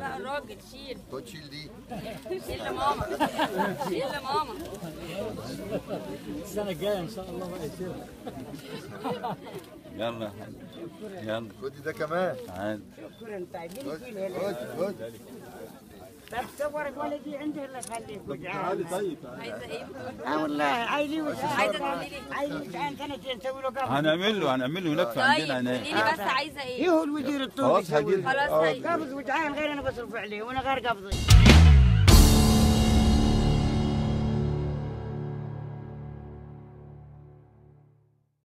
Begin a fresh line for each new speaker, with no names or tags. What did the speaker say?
بقى الراجل شيل
خد شيل دي
شيل لماما شيل لماما
السنة الجاية إن شاء الله بقى يصير
يلا يلا
خد ده كمان
تعال
شكرا طيبين
خد
في الهلال
خد خد
طب صورك ولدي عندي الله يخليك وجعان
عايزه ايه
اه والله عايزي وجعان
عايزه تعملي ايه
عايزي وجعان سنتين نسوي له قبض
هنعمل له هنعمل له هناك في
طيب
عندنا
قولي
هناك
لي بس عايزه ايه
ايه هو الوزير الطوبي
خلاص
يسوي
هجيب
له.
خلاص طيب
قبض وجعان غير انا بصرف عليه وانا غير قبضي